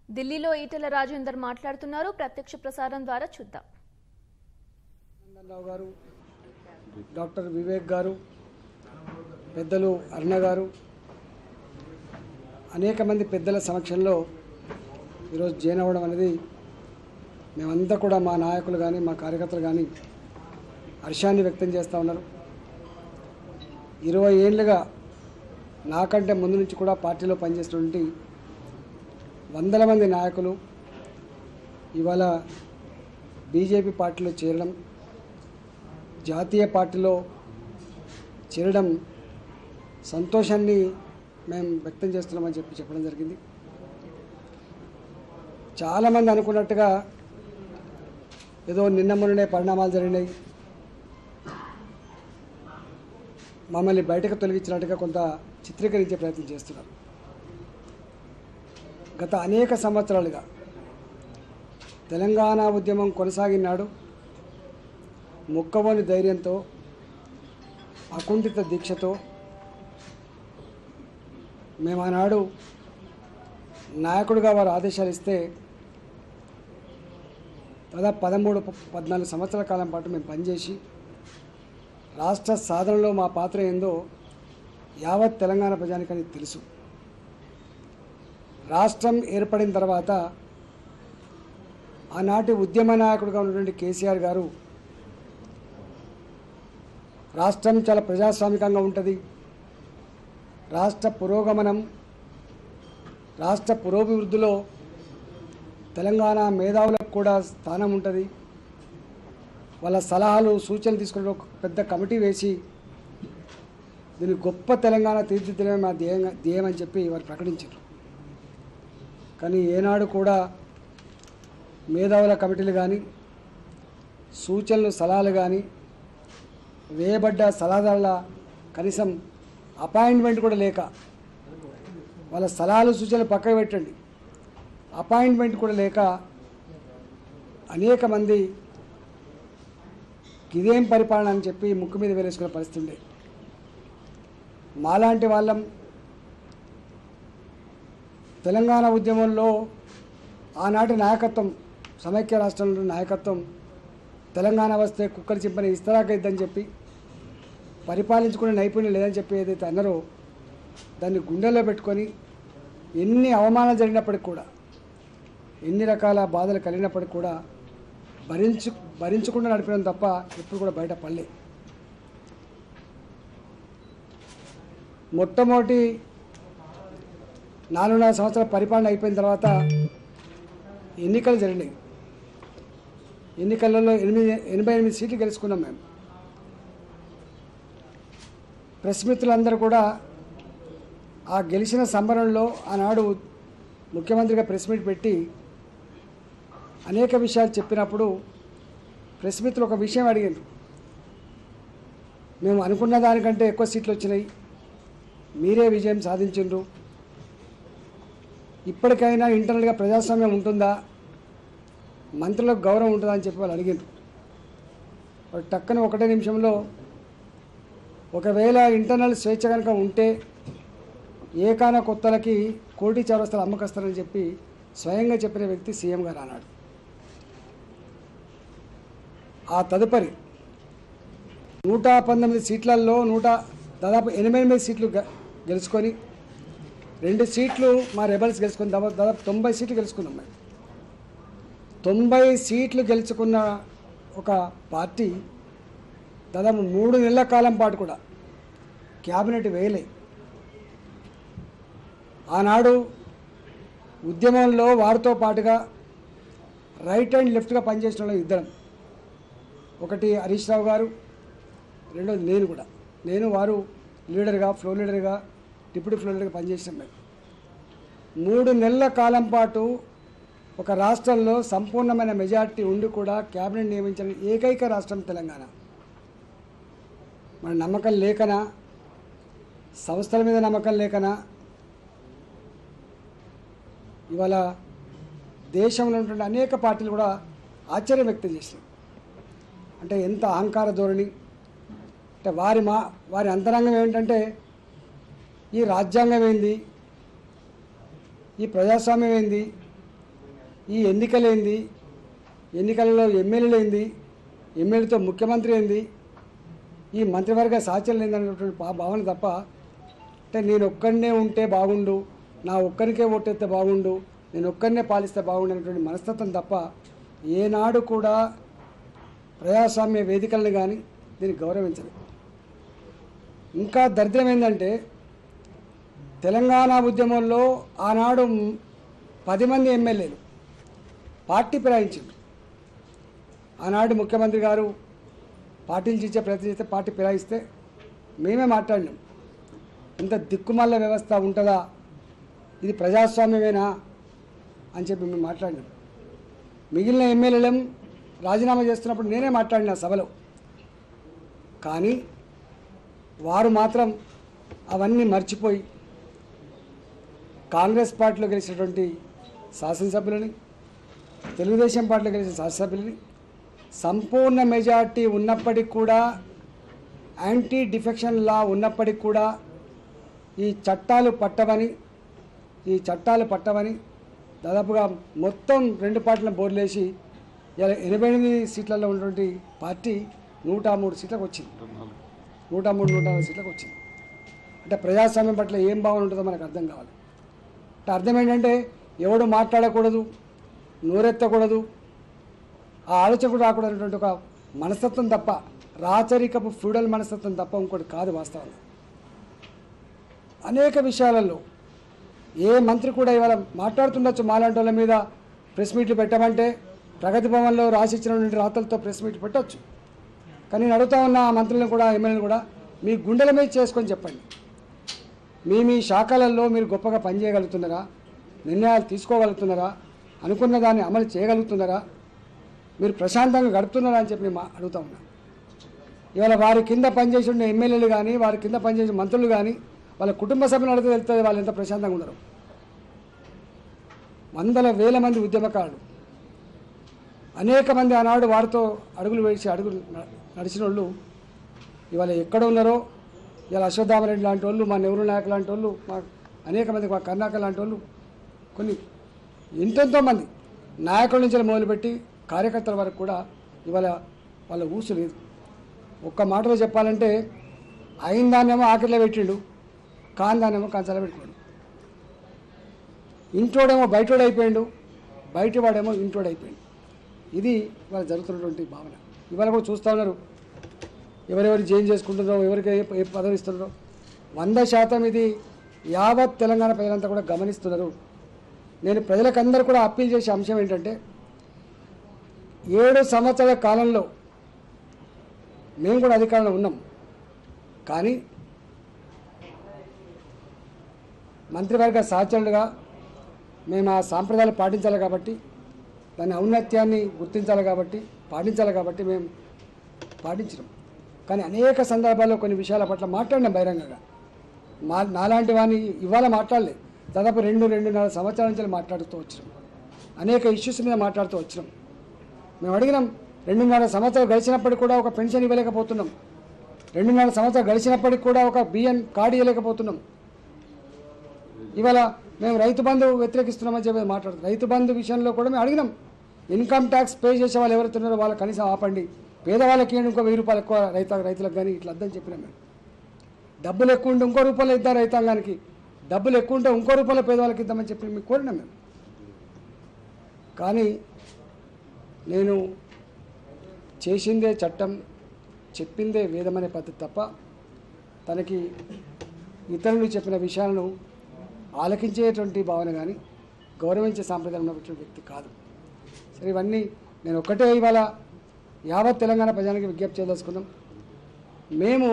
ఢిల్లీలో ఈటెల రాజేందర్ మాట్లాడుతున్నారు ప్రత్యక్ష ప్రసారం ద్వారా చూద్దాం రావు గారు డాక్టర్ వివేక్ గారు పెద్దలు అరుణ గారు అనేక మంది పెద్దల సమక్షంలో ఈరోజు జైన్ అవ్వడం అనేది మేమంతా కూడా మా నాయకులు కానీ మా కార్యకర్తలు కానీ హర్షాన్ని వ్యక్తం చేస్తూ ఉన్నారు ఇరవై ఏళ్ళుగా నాకంటే ముందు నుంచి కూడా పార్టీలో పనిచేస్తున్నటువంటి వందల మంది నాయకులు ఇవాళ బీజేపీ పార్టీలో చేరడం జాతీయ పార్టీలో చేరడం సంతోషాన్ని మేము వ్యక్తం చేస్తున్నామని చెప్పి చెప్పడం జరిగింది చాలామంది అనుకున్నట్టుగా ఏదో నిన్న మొన్ననే పరిణామాలు జరిగినాయి మమ్మల్ని బయటకు తొలగించినట్టుగా కొంత చిత్రీకరించే ప్రయత్నం చేస్తున్నారు గత అనేక సంవత్సరాలుగా తెలంగాణ ఉద్యమం కొనసాగినాడు మొక్కవోని ధైర్యంతో అకుంఠిత దీక్షతో మేము ఆనాడు నాయకుడిగా వారు ఆదేశాలు ఇస్తే దాదాపు పదమూడు పద్నాలుగు సంవత్సరాల కాలం పాటు మేము పనిచేసి రాష్ట్ర సాధనలో మా పాత్ర ఏందో యావత్ తెలంగాణ ప్రజానికానికి తెలుసు రాష్ట్రం ఏర్పడిన తర్వాత ఆనాటి ఉద్యమ నాయకుడిగా ఉన్నటువంటి కేసీఆర్ గారు రాష్ట్రం చాలా ప్రజాస్వామికంగా ఉంటుంది రాష్ట్ర పురోగమనం రాష్ట్ర పురోభివృద్ధిలో తెలంగాణ మేధావులకు కూడా స్థానం ఉంటుంది వాళ్ళ సలహాలు సూచనలు తీసుకుని ఒక పెద్ద కమిటీ వేసి దీన్ని గొప్ప తెలంగాణ తీర్చిదిద్దడమే మా ధ్యేయంగా ధ్యేయం అని చెప్పి వారు ప్రకటించారు కానీ ఏనాడు కూడా మేధావుల కమిటీలు కానీ సూచనలు సలహాలు కానీ వేయబడ్డ సలహాదారుల కనీసం అపాయింట్మెంట్ కూడా లేక వాళ్ళ సలహాలు సూచనలు పక్కకు పెట్టండి అపాయింట్మెంట్ కూడా లేక అనేక మంది ఇదేం పరిపాలన అని చెప్పి ముక్కు మీద వేలేసుకునే పరిస్థితి ఉండే మాలాంటి వాళ్ళం తెలంగాణ ఉద్యమంలో ఆనాటి నాయకత్వం సమైక్య రాష్ట్రంలో నాయకత్వం తెలంగాణ వస్తే కుక్కలు చింపని ఇస్తరాకైద్దని చెప్పి పరిపాలించుకునే నైపుణ్యం లేదని చెప్పి ఏదైతే అన్నారో దాన్ని గుండెల్లో పెట్టుకొని ఎన్ని అవమానాలు జరిగినప్పటికి కూడా ఎన్ని రకాల బాధలు కలిగినప్పటికి కూడా భరించు భరించకుండా నడిపడం తప్ప ఎప్పుడు కూడా బయట పడలే మొట్టమొదటి నాలుగున్నర సంవత్సరాల పరిపాలన అయిపోయిన తర్వాత ఎన్నికలు జరిగినాయి ఎన్నికలలో ఎనిమిది ఎనభై ఎనిమిది సీట్లు గెలుచుకున్నాం మేము ప్రెస్ మిత్రులందరూ కూడా ఆ గెలిచిన సంబరంలో ఆనాడు ముఖ్యమంత్రిగా ప్రెస్ మీట్ పెట్టి అనేక విషయాలు చెప్పినప్పుడు ప్రెస్ మిత్రులు ఒక విషయం అడిగారు మేము అనుకున్న దానికంటే ఎక్కువ సీట్లు వచ్చినాయి మీరే విజయం సాధించిండ్రు ఇప్పటికైనా ఇంటర్నల్గా ప్రజాస్వామ్యం ఉంటుందా మంత్రులకు గౌరవం ఉంటుందా అని చెప్పి వాళ్ళు అడిగారు వాళ్ళు టక్కన ఒకటే నిమిషంలో ఒకవేళ ఇంటర్నల్ స్వేచ్ఛ కనుక ఉంటే ఏకాన కొత్తలకి కోటి చౌరస్తలు అమ్మకస్తారని చెప్పి స్వయంగా చెప్పిన వ్యక్తి సీఎం గారు అన్నాడు ఆ తదుపరి నూట పంతొమ్మిది సీట్లలో నూట దాదాపు ఎనభై ఎనిమిది సీట్లు గె- గెలుచుకొని రెండు సీట్లు మా రెబల్స్ గెలుచుకుని దాదాపు దాదాపు తొంభై సీట్లు గెలుచుకున్నాం మేము తొంభై సీట్లు గెలుచుకున్న ఒక పార్టీ దాదాపు మూడు నెలల కాలం పాటు కూడా క్యాబినెట్ వేయలే ఆనాడు ఉద్యమంలో వారితో పాటుగా రైట్ అండ్ లెఫ్ట్గా పనిచేసిన వాళ్ళు ఇద్దరం ఒకటి హరీష్ రావు గారు రెండోది నేను కూడా నేను వారు లీడర్గా ఫ్లో లీడర్గా డిప్యూటీ ఫ్లో లీడర్గా పనిచేసాం మేము మూడు నెలల కాలం పాటు ఒక రాష్ట్రంలో సంపూర్ణమైన మెజార్టీ ఉండి కూడా క్యాబినెట్ నియమించిన ఏకైక రాష్ట్రం తెలంగాణ మన నమ్మకం లేకనా సంస్థల మీద నమ్మకం లేకనా ఇవాళ దేశంలో ఉన్నటువంటి అనేక పార్టీలు కూడా ఆశ్చర్యం వ్యక్తం చేసినాయి అంటే ఎంత అహంకార ధోరణి అంటే వారి మా వారి అంతరంగం ఏమిటంటే ఈ రాజ్యాంగం ఏంది ఈ ప్రజాస్వామ్యం ఏంది ఈ ఎన్నికలేంది ఎన్నికలలో ఎమ్మెల్యేలు ఏంది ఎమ్మెల్యేతో ముఖ్యమంత్రి ఏంది ఈ మంత్రివర్గ సాచర్యం ఏందనేటువంటి భా- భావన తప్ప అంటే నేను ఒక్కడనే ఉంటే బాగుండు నా ఒక్కరికే ఓటేస్తే బాగుండు నేను ఒక్కరినే పాలిస్తే బాగుండు అనేటువంటి మనస్తత్వం తప్ప ఏనాడు కూడా ప్రజాస్వామ్య వేదికలను కానీ దీన్ని గౌరవించదు ఇంకా దరిద్రం ఏంటంటే తెలంగాణ ఉద్యమంలో ఆనాడు పది మంది ఎమ్మెల్యేలు పార్టీ ఫిరాయించింది ఆనాడు ముఖ్యమంత్రి గారు పార్టీలు ఇచ్చే ప్రయత్నం చేస్తే పార్టీ ఫిరాయిస్తే మేమే మాట్లాడినాం ఇంత దిక్కుమల్ల వ్యవస్థ ఉంటుందా ఇది ప్రజాస్వామ్యమేనా అని చెప్పి మేము మాట్లాడినాం మిగిలిన ఎమ్మెల్యేలం రాజీనామా చేస్తున్నప్పుడు నేనే మాట్లాడిన సభలో కానీ వారు మాత్రం అవన్నీ మర్చిపోయి కాంగ్రెస్ పార్టీలో గెలిచినటువంటి శాసనసభ్యులని తెలుగుదేశం పార్టీలో గెలిచిన శాసనసభ్యులని సంపూర్ణ మెజార్టీ ఉన్నప్పటికీ కూడా యాంటీ డిఫెక్షన్ లా ఉన్నప్పటికీ కూడా ఈ చట్టాలు పట్టవని ఈ చట్టాలు పట్టవని దాదాపుగా మొత్తం రెండు పార్టీలను బోర్లేసి ఇలా ఎనభై ఎనిమిది సీట్లలో ఉన్నటువంటి పార్టీ నూట మూడు సీట్లకు వచ్చింది నూట మూడు నూట నాలుగు సీట్లకు వచ్చింది అంటే ప్రజాస్వామ్యం పట్ల ఏం భావన ఉంటుందో మనకు అర్థం కావాలి అంటే అర్థం ఏంటంటే ఎవడు మాట్లాడకూడదు నోరెత్తకూడదు ఆ ఆలోచన కూడా రాకూడదు అనేటువంటి ఒక మనస్తత్వం తప్ప రాచరికపు ఫ్యూడల్ మనస్తత్వం తప్ప ఇంకోటి కాదు వాస్తవంగా అనేక విషయాలలో ఏ మంత్రి కూడా ఇవాళ మాట్లాడుతుండొచ్చు మాలాంటి వాళ్ళ మీద ప్రెస్ మీట్లు పెట్టమంటే ప్రగతి భవన్లో రాసిచ్చినటువంటి రాతలతో ప్రెస్ మీట్లు పెట్టొచ్చు కానీ నేను అడుగుతా ఉన్న ఆ మంత్రులను కూడా ఎమ్మెల్యేలను కూడా మీ గుండెల మీద చేసుకొని చెప్పండి మీ మీ శాఖలలో మీరు గొప్పగా పనిచేయగలుగుతున్నారా నిర్ణయాలు తీసుకోగలుగుతున్నారా అనుకున్న దాన్ని అమలు చేయగలుగుతున్నారా మీరు ప్రశాంతంగా గడుపుతున్నారా అని చెప్పి నేను మా- అడుగుతా ఉన్నా ఇవాళ వారి కింద పనిచేసి ఉన్న ఎమ్మెల్యేలు కానీ వారి కింద పనిచేసిన మంత్రులు కానీ వాళ్ళ కుటుంబ సభ్యులు అడిగితే వెళ్తుంది వాళ్ళు ఎంత ప్రశాంతంగా ఉన్నారు వందల వేల మంది ఉద్యమకారులు అనేక మంది ఆనాడు వారితో అడుగులు వేసి అడుగులు న- నడిచిన వాళ్ళు ఇవాళ ఎక్కడ ఉన్నారో ఇవాళ అశ్వత్థామరెడ్డి లాంటి వాళ్ళు మా నెహ్రూ నాయక్ లాంటి వాళ్ళు మా అనేక మంది మా కర్ణాకర్ లాంటి వాళ్ళు కొన్ని ఎంతెంతో మంది నాయకుల నుంచి మొదలుపెట్టి కార్యకర్తల వరకు కూడా ఇవాళ వాళ్ళ ఊసు లేదు ఒక్క మాటలో చెప్పాలంటే అయిన దాన్నేమో ఆఖరిలో పెట్టిండు కాని దాన్నేమో కంచాలో పెట్టుకోండు ఇంటోడేమో బయటోడు అయిపోయిండు బయట వాడేమో ఇంటోడు అయిపోయిండు ఇది ఇవాళ జరుగుతున్నటువంటి భావన ఇవాళ కూడా చూస్తూ ఉన్నారు ఎవరెవరు చేంజ్ చేసుకుంటున్నారో ఎవరికి ఏ ఏ పదవి ఇస్తున్నారో వంద శాతం ఇది యావత్ తెలంగాణ ప్రజలంతా కూడా గమనిస్తున్నారు నేను ప్రజలకందరూ కూడా అప్పీల్ చేసే అంశం ఏంటంటే ఏడు సంవత్సరాల కాలంలో మేము కూడా అధికారంలో ఉన్నాం కానీ మంత్రివర్గ సహచరులుగా మేము ఆ సాంప్రదాయాలు పాటించాలి కాబట్టి దాని ఔన్నత్యాన్ని గుర్తించాలి కాబట్టి పాటించాలి కాబట్టి మేము పాటించడం కానీ అనేక సందర్భాల్లో కొన్ని విషయాల పట్ల మాట్లాడినాం బహిరంగంగా మా నాలాంటి వాడిని ఇవాళ మాట్లాడలే దాదాపు రెండు రెండున్నర సంవత్సరాల నుంచి మాట్లాడుతూ వచ్చినాం అనేక ఇష్యూస్ మీద మాట్లాడుతూ వచ్చినాం మేము అడిగినాం రెండున్నర సంవత్సరాలు గడిచినప్పటికి కూడా ఒక పెన్షన్ ఇవ్వలేకపోతున్నాం రెండున్నర సంవత్సరాలు గడిచినప్పటికి కూడా ఒక బియ్యం కార్డు ఇవ్వలేకపోతున్నాం ఇవాళ మేము రైతు బంధు వ్యతిరేకిస్తున్నామని చెప్పి మాట్లాడుతున్నాం రైతు బంధు విషయంలో కూడా మేము అడిగినాం ఇన్కమ్ ట్యాక్స్ పే చేసే వాళ్ళు ఎవరైతే ఉన్నారో వాళ్ళ కనీసం ఆపండి పేదవాళ్ళకి ఇవ్వండి ఇంకో వెయ్యి రూపాయలు ఎక్కువ రైతు రైతులకు కానీ ఇట్లా అద్దని చెప్పినాం మేము డబ్బులు ఎక్కువ ఉంటే ఇంకో రూపాయలు ఇద్దాం రైతాంగానికి డబ్బులు ఎక్కువ ఉంటే ఇంకో రూపాయలు పేదవాళ్ళకి ఇద్దామని చెప్పి మీకు కోరినాం మేము కానీ నేను చేసిందే చట్టం చెప్పిందే వేదమనే పద్ధతి తప్ప తనకి ఇతరులు చెప్పిన విషయాలను ఆలకించేటువంటి భావన కానీ గౌరవించే సాంప్రదాయం ఉన్నటువంటి వ్యక్తి కాదు సరే ఇవన్నీ నేను ఒక్కటే ఇవాళ యావత్ తెలంగాణ ప్రజానికి విజ్ఞప్తి చేయదలుచుకున్నాం మేము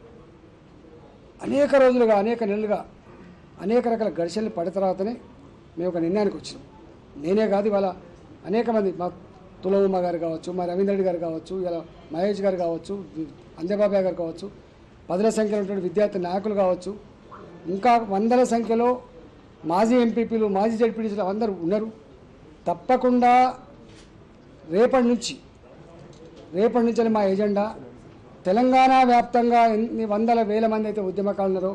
అనేక రోజులుగా అనేక నెలలుగా అనేక రకాల ఘర్షణలు పడిన తర్వాతనే మేము ఒక నిర్ణయానికి వచ్చినాం నేనే కాదు ఇవాళ అనేక మంది మా తులవుమ్మ గారు కావచ్చు మా రవీంద్ర రెడ్డి గారు కావచ్చు ఇలా మహేష్ గారు కావచ్చు అంజబాబాయ్ గారు కావచ్చు పదుల సంఖ్యలో ఉన్నటువంటి విద్యార్థి నాయకులు కావచ్చు ఇంకా వందల సంఖ్యలో మాజీ ఎంపీపీలు మాజీ జడ్పీటీసీలు అందరూ ఉన్నారు తప్పకుండా రేపటి నుంచి రేపటి నుంచి మా ఎజెండా తెలంగాణ వ్యాప్తంగా ఎన్ని వందల వేల మంది అయితే ఉద్యమకాలు ఉన్నారో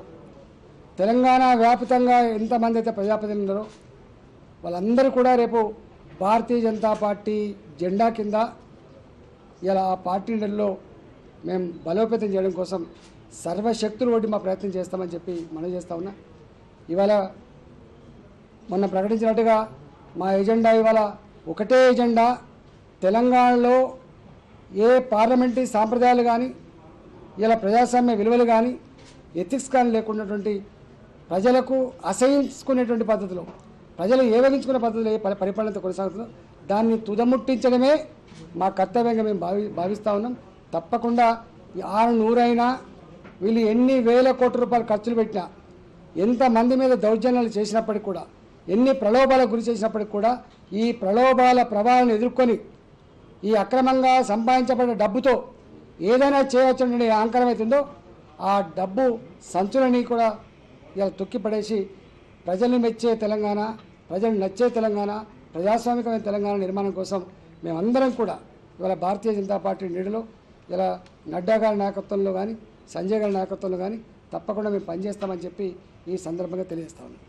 తెలంగాణ వ్యాప్తంగా ఎంతమంది అయితే ప్రజాప్రతినిధులు ఉన్నారో వాళ్ళందరూ కూడా రేపు భారతీయ జనతా పార్టీ జెండా కింద ఇలా ఆ పార్టీ నెలలో మేము బలోపేతం చేయడం కోసం సర్వశక్తులు ఒడ్డి మా ప్రయత్నం చేస్తామని చెప్పి మనం చేస్తా ఉన్నా ఇవాళ మొన్న ప్రకటించినట్టుగా మా ఎజెండా ఇవాళ ఒకటే ఎజెండా తెలంగాణలో ఏ పార్లమెంటరీ సాంప్రదాయాలు కానీ ఇలా ప్రజాస్వామ్య విలువలు కానీ ఎథిక్స్ కానీ లేకున్నటువంటి ప్రజలకు అసహించుకునేటువంటి పద్ధతిలో ప్రజలు ఏవగించుకునే పద్ధతిలో ఏ పరి- పరిపాలనతో కొనసాగుతుందో దాన్ని తుదముట్టించడమే మా కర్తవ్యంగా మేము భావి భావిస్తూ ఉన్నాం తప్పకుండా ఈ ఆరు నూరైనా వీళ్ళు ఎన్ని వేల కోట్ల రూపాయలు ఖర్చులు పెట్టినా ఎంతమంది మీద దౌర్జన్యాలు చేసినప్పటికి కూడా ఎన్ని ప్రలోభాలకు గురి చేసినప్పటికి కూడా ఈ ప్రలోభాల ప్రభావాలను ఎదుర్కొని ఈ అక్రమంగా సంపాదించబడిన డబ్బుతో ఏదైనా చేయవచ్చని అహంకారం అవుతుందో ఆ డబ్బు సంచులని కూడా ఇలా తొక్కిపడేసి ప్రజల్ని మెచ్చే తెలంగాణ ప్రజలు నచ్చే తెలంగాణ ప్రజాస్వామికమైన తెలంగాణ నిర్మాణం కోసం మేమందరం కూడా ఇవాళ భారతీయ జనతా పార్టీ నీడలో ఇలా నడ్డా గారి నాయకత్వంలో కానీ సంజయ్ గారి నాయకత్వంలో కానీ తప్పకుండా మేము పనిచేస్తామని చెప్పి ఈ సందర్భంగా తెలియజేస్తా ఉన్నాం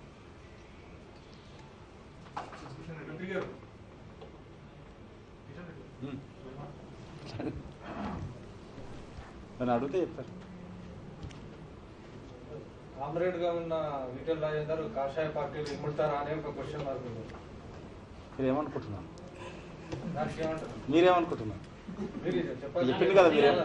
అని అడిగితే చెప్తారు కామ్రేడ్ గా ఉన్న ఈటెల రాజేందర్ కాషాయ పార్టీలు ఇమ్ముడతారా అనే ఒక క్వశ్చన్ మార్క్ ఉంది మీరు ఏమనుకుంటున్నారు దానికి ఏమంటారు మీరేమనుకుంటున్నారు మీరు ఇది చెప్పండి చెప్పింది కదా మీరే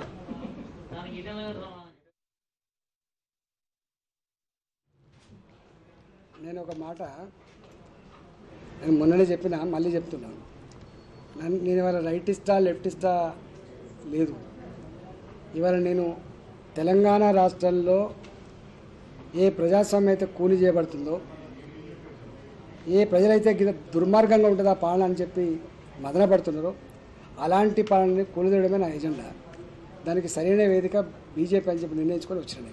నేను ఒక మాట నేను మొన్ననే చెప్పిన మళ్ళీ చెప్తున్నాను నన్ను నేను ఇవాళ రైటిస్టా లెఫ్టిస్టా లేదు ఇవాళ నేను తెలంగాణ రాష్ట్రంలో ఏ ప్రజాస్వామ్యం అయితే కూలి చేయబడుతుందో ఏ ప్రజలైతే గిద దుర్మార్గంగా ఉంటుందో ఆ పాలన అని చెప్పి మదన పడుతున్నారో అలాంటి పాలనని కూలిదడమే నా ఎజెండా దానికి సరైన వేదిక బీజేపీ అని చెప్పి నిర్ణయించుకొని వచ్చినాయి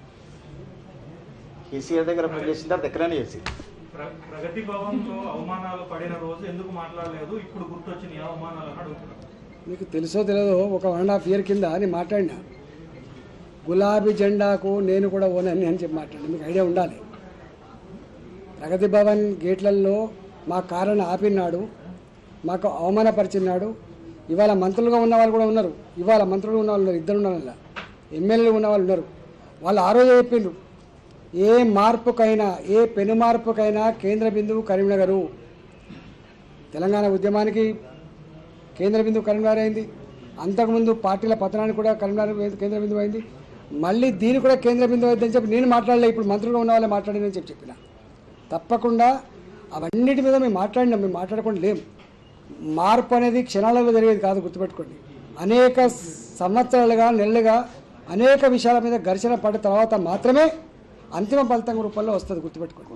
కేసీఆర్ దగ్గర పనిచేసిన తర్వాత ఎక్కడైనా చేసి ప్ర- ప్రగతి భవన్లో అవమానాలు పడిన రోజు ఎందుకు మాట్లాడలేదు ఇప్పుడు గుర్తొచ్చిన అవమానాలు అని అడుగుతున్నాను మీకు తెలుసో తెలియదో ఒక వన్ అండ్ హాఫ్ ఇయర్ కింద నేను మాట్లాడినా గులాబీ జెండాకు నేను కూడా ఓనని అని చెప్పి మాట్లాడినా మీకు ఐడియా ఉండాలి ప్రగతి భవన్ గేట్లలో మా కారుని ఆపినాడు మాకు అవమానపరిచినాడు ఇవాళ మంత్రులుగా ఉన్న వాళ్ళు కూడా ఉన్నారు ఇవాళ మంత్రులుగా ఉన్న వాళ్ళు ఉన్నారు ఇద్దరు ఉన్నారు అలా ఎమ్మెల్యేలు ఉన్న వాళ్ళు ఉన్నారు వాళ్ళు ఆ రోజే చెప్పిండ్రు ఏ మార్పుకైనా ఏ పెను మార్పుకైనా కేంద్ర బిందువు కరీంనగరు తెలంగాణ ఉద్యమానికి కేంద్ర బిందువు కరీంనగర్ అయింది అంతకుముందు పార్టీల పతనానికి కూడా కరీంనగర్ వే- కేంద్ర బిందువు అయింది మళ్ళీ దీని కూడా కేంద్ర బిందువు అయిందని చెప్పి నేను మాట్లాడలే ఇప్పుడు మంత్రులుగా ఉన్న వాళ్ళే మాట్లాడిందని చెప్పి చెప్పిన తప్పకుండా అవన్నిటి మీద మేము మాట్లాడినాం మేము మాట్లాడకుండా లేం మార్పు అనేది క్షణాలలో జరిగేది కాదు గుర్తుపెట్టుకోండి అనేక సంవత్సరాలుగా నెలలుగా అనేక విషయాల మీద ఘర్షణ పడ్డ తర్వాత మాత్రమే అంతిమ ఫలితం రూపంలో వస్తుంది గుర్తుపెట్టుకోండి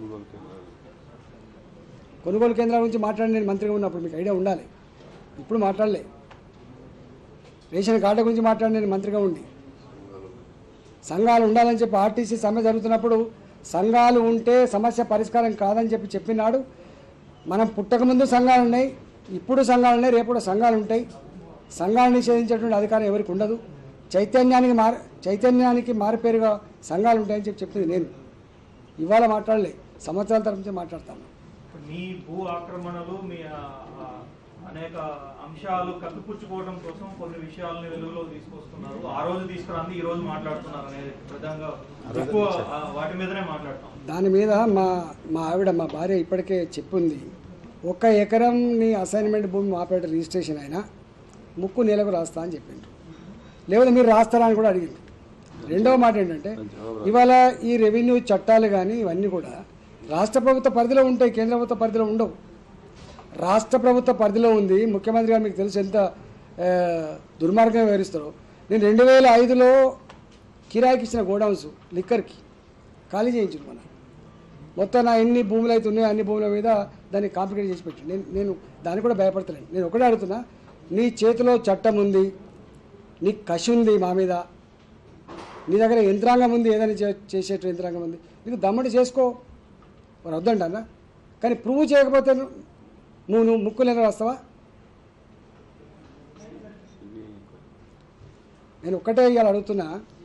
కొనుగోలు కేంద్రాల గురించి మాట్లాడి నేను మంత్రిగా ఉన్నప్పుడు మీకు ఐడియా ఉండాలి ఇప్పుడు మాట్లాడలే రేషన్ కార్డు గురించి మాట్లాడి నేను మంత్రిగా ఉండి సంఘాలు ఉండాలని చెప్పి ఆర్టీసీ సమ్మె జరుగుతున్నప్పుడు సంఘాలు ఉంటే సమస్య పరిష్కారం కాదని చెప్పి చెప్పినాడు మనం పుట్టకముందు సంఘాలు ఉన్నాయి ఇప్పుడు సంఘాలు ఉన్నాయి రేపు కూడా సంఘాలు ఉంటాయి సంఘాలు నిషేధించేటువంటి అధికారం ఎవరికి ఉండదు చైతన్యానికి మార్ చైతన్యానికి మారిపేరుగా సంఘాలు ఉంటాయని చెప్పి చెప్పింది నేను ఇవాళ మాట్లాడలే సంవత్సరాల తరపు నుంచి మాట్లాడతాను మీ భూ ఆక్రమణలు మీ ఆ, ఆ, అనేక అంశాలు కప్పిపుచ్చుకోవడం కోసం కొన్ని విషయాలని వెలుగులో తీసుకొస్తున్నారు ఆ రోజు తీసుకురాంది ఈ రోజు మాట్లాడుతున్నారు అనేది ప్రధానంగా ఎక్కువ ఆ, వాటి మీదనే మాట్లాడతాం దాని మీద మా మా ఆవిడ మా భార్య ఇప్పటికే చెప్పింది ఒక ఎకరం నీ అసైన్మెంట్ భూమి మాపేట రిజిస్ట్రేషన్ అయినా ముక్కు నెలకు రాస్తా అని చెప్పిండ్రు లేకపోతే మీరు రాస్తారా అని కూడా అడిగింది రెండవ మాట ఏంటంటే ఇవాళ ఈ రెవెన్యూ చట్టాలు కానీ ఇవన్నీ కూడా రాష్ట్ర ప్రభుత్వ పరిధిలో ఉంటాయి కేంద్ర ప్రభుత్వ పరిధిలో ఉండవు రాష్ట్ర ప్రభుత్వ పరిధిలో ఉంది ముఖ్యమంత్రి గారు మీకు తెలుసు ఎంత ఆ, దుర్మార్గంగా వివరిస్తారో నేను రెండు వేల ఐదులో కిరాయికి ఇచ్చిన గోడౌన్స్ లిక్కర్కి ఖాళీ చేయించారు మన మొత్తం నా ఎన్ని భూములు అయితే ఉన్నాయో అన్ని భూముల మీద దాన్ని కాంప్లికేట్ చేసి పెట్టి నేను నేను దాన్ని కూడా భయపడతలేను నేను ఒకటే అడుగుతున్నా నీ చేతిలో చట్టం ఉంది నీ కసి ఉంది మా మీద నీ దగ్గర యంత్రాంగం ఉంది ఏదైనా చే చేసేట యంత్రాంగం ఉంది నీకు దమ్మడి చేసుకో మరి వద్దంటన్నా కానీ ప్రూవ్ చేయకపోతే నువ్వు నువ్వు నువ్వు ముక్కు నెల వస్తావా నేను ఒక్కటే ఇవాళ అడుగుతున్నా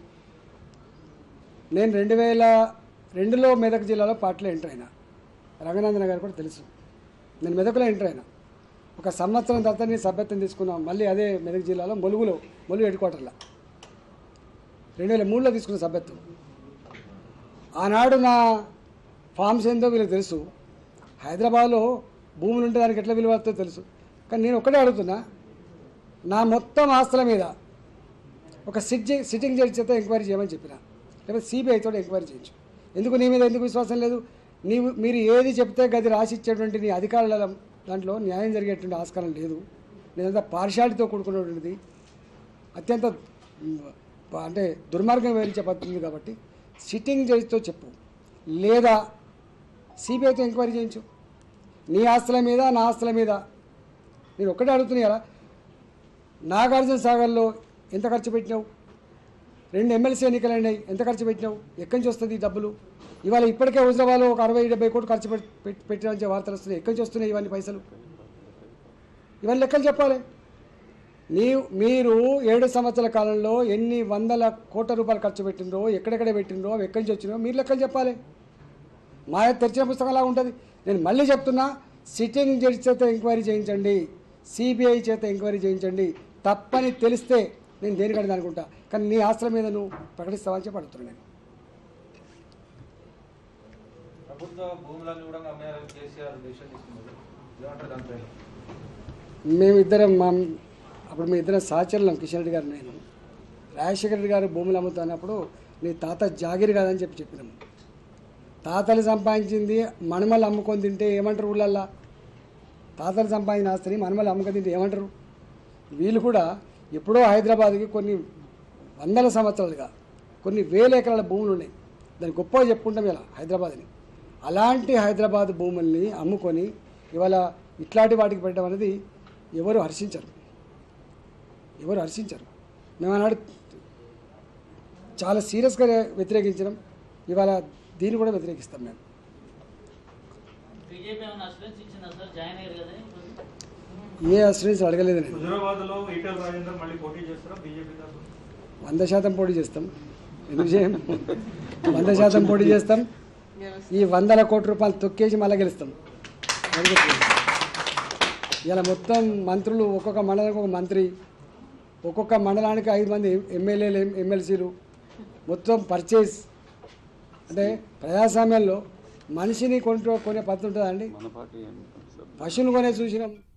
నేను రెండు వేల రెండులో మెదక్ జిల్లాలో పార్టీలో ఎంటర్ అయినా రంగనాథన్ గారు కూడా తెలుసు నేను మెదకులో ఎంటర్ అయినా ఒక సంవత్సరం తర్వాత నేను సభ్యత్వం తీసుకున్నాం మళ్ళీ అదే మెదక్ జిల్లాలో ములుగులో ములుగు హెడ్ క్వార్టర్లో రెండు వేల మూడులో తీసుకున్న సభ్యత్వం ఆనాడు నా ఫామ్స్ ఏందో వీళ్ళకి తెలుసు హైదరాబాద్లో భూములు ఉంటే దానికి ఎట్లా విలువ వస్తుందో తెలుసు కానీ నేను ఒక్కటే అడుగుతున్నా నా మొత్తం ఆస్తుల మీద ఒక సిట్ సిట్టింగ్ జడ్జి చేత ఎంక్వైరీ చేయమని చెప్పిన లేకపోతే సిబిఐ తోటి ఎంక్వైరీ చేయొచ్చు ఎందుకు నీ మీద ఎందుకు విశ్వాసం లేదు నీవు మీరు ఏది చెప్తే గది రాసి ఇచ్చేటువంటి నీ అధికారుల దాంట్లో న్యాయం జరిగేటువంటి ఆస్కారం లేదు నేనంతా పార్షాలిటీతో కూడుకున్నటువంటిది అత్యంత మ్, అంటే దుర్మార్గం వివరించే పద్ధతి కాబట్టి సిట్టింగ్ జడ్జితో చెప్పు లేదా సిబిఐతో ఎంక్వైరీ చేయించు నీ ఆస్తుల మీద నా ఆస్తుల మీద నేను ఒక్కటే అడుగుతున్నా నాగార్జున సాగర్లో ఎంత ఖర్చు పెట్టినావు రెండు ఎమ్మెల్సీ ఎన్నికలు అయినాయి ఎంత ఖర్చు పెట్టినావు ఎక్కడి నుంచి వస్తుంది ఈ డబ్బులు ఇవాళ ఇప్పటికే హుజరాబాద్లో ఒక అరవై డెబ్బై కోట్లు ఖర్చు పెట్- పెట్- పెట్టిన వార్తలు వస్తున్నాయి ఎక్కడి నుంచి వస్తున్నాయి ఇవన్నీ పైసలు ఇవన్నీ లెక్కలు చెప్పాలి నీ మీరు ఏడు సంవత్సరాల కాలంలో ఎన్ని వందల కోట్ల రూపాయలు ఖర్చు పెట్టిండ్రో ఎక్కడెక్కడ పెట్టిండ్రో అవి ఎక్కడి నుంచి వచ్చినో మీరు లెక్కలు చెప్పాలి మా తెరిచిన పుస్తకంలా ఉంటుంది నేను మళ్ళీ చెప్తున్నా సిట్టింగ్ జడ్జి చేత ఎంక్వైరీ చేయించండి సిబిఐ చేత ఎంక్వైరీ చేయించండి తప్పని తెలిస్తే నేను దేనికంటే అనుకుంటా కానీ నీ ఆస్తుల మీద నువ్వు ప్రకటిస్తావని చెప్పి అడుగుతున్నాను నేను ప్రభుత్వ భూములన్నీ కూడా అమ్మాయాలని కేసీఆర్ డిసిషన్ తీసుకున్నారు ఏమంటారు దానిపైన మేమిద్దరం మా అప్పుడు మీ ఇద్దరం సహచరులం కిషన్ రెడ్డి గారు నేను రాజశేఖర రెడ్డి గారు భూములు అమ్ముతున్నప్పుడు నీ తాత జాగిరి కాదని చెప్పి చెప్పినాము తాతలు సంపాదించింది మనమలు అమ్ముకొని తింటే ఏమంటారు ఊళ్ళల్లా తాతలు సంపాదించిన ఆస్తిని మనమలు అమ్ముకొని తింటే ఏమంటారు వీళ్ళు కూడా ఎప్పుడో హైదరాబాద్కి కొన్ని వందల సంవత్సరాలుగా కొన్ని వేల ఎకరాల భూములు ఉన్నాయి దాన్ని గొప్పగా చెప్పుకుంటాం ఇలా హైదరాబాద్ని అలాంటి హైదరాబాద్ భూముల్ని అమ్ముకొని ఇవాళ ఇట్లాంటి వాటికి పెట్టడం అనేది ఎవరు హర్షించరు ఎవరు హర్షించరు మేము ఆనాడు చాలా సీరియస్గా వ్యతిరేకించడం ఇవాళ దీన్ని కూడా వ్యతిరేకిస్తాం మేము బీజేపీ ఏమైనా అస్యూరెన్స్ ఇచ్చిందా సార్ జాయిన్ అయ్యారు కదా ఇప్పుడు ఏ అసూరెన్స్ అడగలేదు నేను హుజరాబాద్ లో ఈటెల రాజేందర్ మళ్ళీ పోటీ చేస్తారా బీజేపీ తరఫున వంద శాతం పోటీ చేస్తాం ఎందుకు చేయం వంద శాతం పోటీ చేస్తాం ఈ వందల కోట్ల రూపాయలు తొక్కేసి మళ్ళీ గెలుస్తాం ఇలా మొత్తం మంత్రులు ఒక్కొక్క మండలానికి ఒక మంత్రి ఒక్కొక్క మండలానికి ఐదు మంది ఎమ్మెల్యేలు ఎమ్మెల్సీలు మొత్తం పర్చేస్ అంటే ప్రజాస్వామ్యంలో మనిషిని కొంటూ కొనే పద్ధతి ఉంటుందా అండి పశువులు కొనే చూసినాం